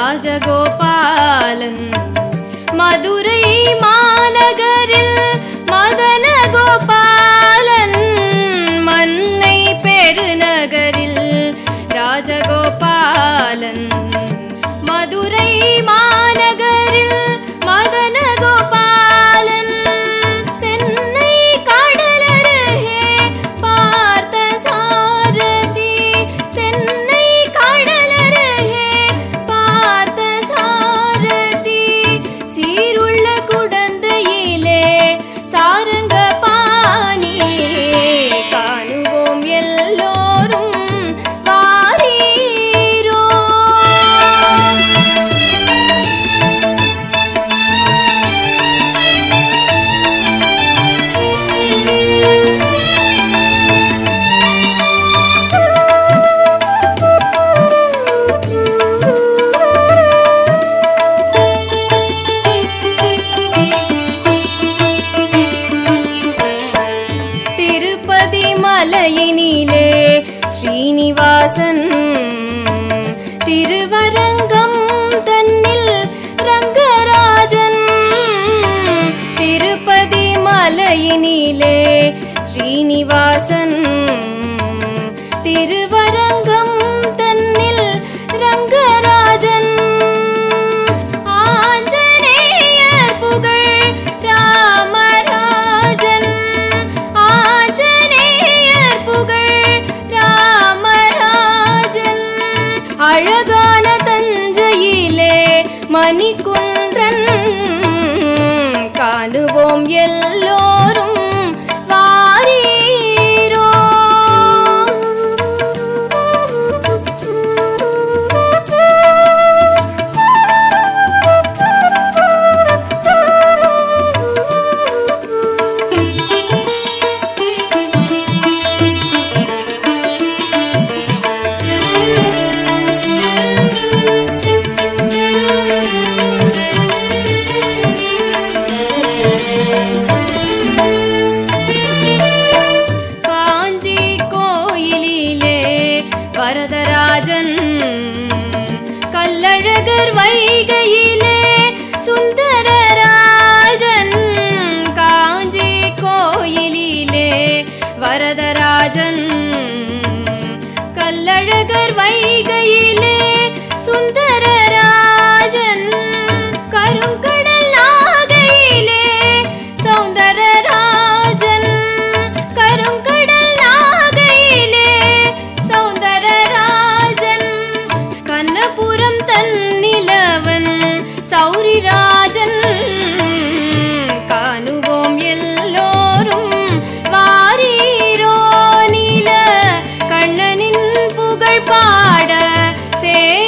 ராஜகோபாலன் மதுரை மாநகரில் மதன கோபாலன் மன்னை பெருநகரில் ராஜகோபாலன் மதுரை மாநகரில் மதன கோபாலன் சென்னை கடலருகே பார்த்த சாரதி சென்னை கடலருகே பார்த்த சாரதி சீருள்ள குடந்தையிலே சாரங்க பாணியே காணுவோம் எல்லோரும் வாரீரோ திருப்பதி மலையினிலே ஸ்ரீனிவாசன் திருவரங்கம் தன்னில் ரங்கராஜன் திருப்பதி மலையினிலே ஸ்ரீனிவாசன் திருவரங்கம் தன்னில் ரங்கராஜன் ஆஞ்சநேயர் புகழ் ராமராஜன் ஆஞ்சநேயர் புகழ் ராமராஜன் அழகான தஞ்சையிலே மணிக்குன்றன் காணுவோம் எல்லோரும் வாரீரோ காஞ்சி கோயிலிலே வரதராஜன் கல்லழகர் வைகையிலே சுந்தரராஜன் காஞ்சி கோயிலிலே வரதராஜன் கல்லழகர் வைகையிலே சுந்தரராஜன் கருங்கடல் நாகையிலே சௌந்தரராஜன் கருங்கடல் நாகையிலே சௌந்தரராஜன் கண்ணபுரம் தன்னிலவன் சௌரிராஜன் காணுவோம் எல்லோரும் வாரீரோ நீல கண்ணனின் புகழ் பாட சே